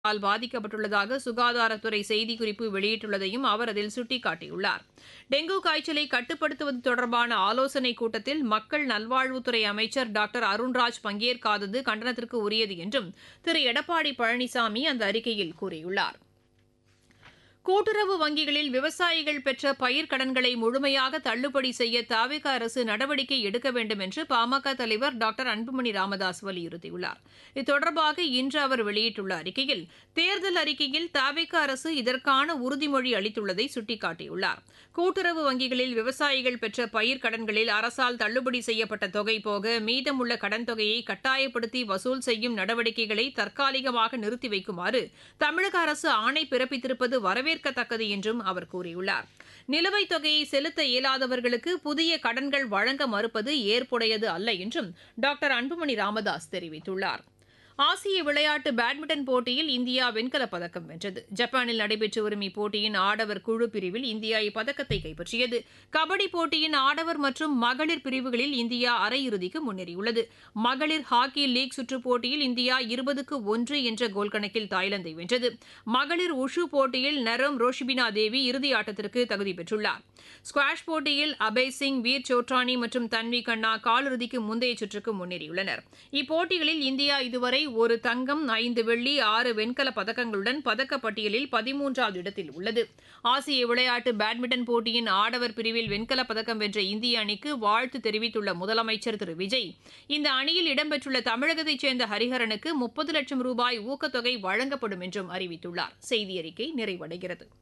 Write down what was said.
all பாதிக்கப்பட்டுள்ளதாக சுகாதாரத்துறை செய்திக்குறிப்பு வெளியிட்டுள்ளதையும் அவர் அதில் சுட்டிக்காட்டியுள்ளார் டெங்கு காய்ச்சலை கட்டுப்படுத்துவது தொடர்பான ஆலோசனைக் கூட்டத்தில் மக்கள் நல்வாழ்வுத்துறை அமைச்சர் டாக்டர் அருண்ராஜ் பங்கேற்காதது கண்டனத்திற்கு உரியது என்றும் திரு எடப்பாடி பழனிசாமி அந்த அறிக்கையில் கூறியுள்ளார் கூட்டுறவு வங்கிகளில் விவசாயிகள் பெற்ற பயிர்க்கடன்களை முழுமையாக தள்ளுபடி செய்ய தாவிக அரசு நடவடிக்கை எடுக்க வேண்டும் என்று பாமக தலைவர் டாக்டர் அன்புமணி ராமதாஸ் வலியுறுத்தியுள்ளார் இது தொடர்பாக இன்று அவர் வெளியிட்டுள்ள அறிக்கையில் தேர்தல் அறிக்கையில் தாவிக அரசு இதற்கான உறுதிமொழி அளித்துள்ளதை சுட்டிக்காட்டியுள்ளார் கூட்டுறவு வங்கிகளில் விவசாயிகள் பெற்ற பயிர்க்கடன்களில் அரசால் தள்ளுபடி செய்யப்பட்ட தொகை போக மீதமுள்ள கடன் தொகையை கட்டாயப்படுத்தி வசூல் செய்யும் நடவடிக்கைகளை தற்காலிகமாக நிறுத்தி வைக்குமாறு தமிழக அரசு ஆணை பிறப்பித்திருப்பது வரவேற்கத்தக்கது என்றும் அவர் கூறியுள்ளார் நிலுவைத் தொகையை செலுத்த இயலாதவர்களுக்கு புதிய கடன்கள் வழங்க மறுப்பது ஏற்புடையது அல்ல என்றும் டாக்டர் அன்புமணி ராமதாஸ் தெரிவித்துள்ளார் ஆசிய விளையாட்டு பேட்மிண்டன் போட்டியில் இந்தியா வெண்கலப் பதக்கம் வென்றது ஜப்பானில் நடைபெற்று வரும் இப்போட்டியின் ஆடவர் குழு பிரிவில் இந்தியா இப்பதக்கத்தை கைப்பற்றியது கபடி போட்டியின் ஆடவர் மற்றும் மகளிர் பிரிவுகளில் இந்தியா அரையிறுதிக்கு முன்னேறியுள்ளது மகளிர் ஹாக்கி லீக் சுற்றுப் போட்டியில் இந்தியா இருபதுக்கு ஒன்று என்ற கோல் கணக்கில் தாய்லாந்தை வென்றது மகளிர் உஷு போட்டியில் நரம் ரோஷிபினா தேவி இறுதி ஆட்டத்திற்கு தகுதி பெற்றுள்ளார் ஸ்குவாஷ் போட்டியில் அபய் சிங் வீர் சோட்ரானி மற்றும் தன்வி கண்ணா காலிறுதிக்கு முந்தைய சுற்றுக்கு முன்னேறியுள்ளனர் இப்போட்டிகளில் இந்தியா இதுவரை ஒரு தங்கம் ஐந்து வெள்ளி ஆறு வெண்கல பதக்கங்களுடன் பதக்கப்பட்டியலில் பதிமூன்றாவது இடத்தில் உள்ளது ஆசிய விளையாட்டு பேட்மிண்டன் போட்டியின் ஆடவர் பிரிவில் வெண்கலப் பதக்கம் வென்ற இந்திய அணிக்கு வாழ்த்து தெரிவித்துள்ள முதலமைச்சர் திரு விஜய் இந்த அணியில் இடம்பெற்றுள்ள தமிழகத்தைச் சேர்ந்த ஹரிஹரனுக்கு முப்பது லட்சம் ரூபாய் ஊக்கத்தொகை வழங்கப்படும் என்றும் அறிவித்துள்ளார் செய்தி அறிக்கை நிறைவடைகிறது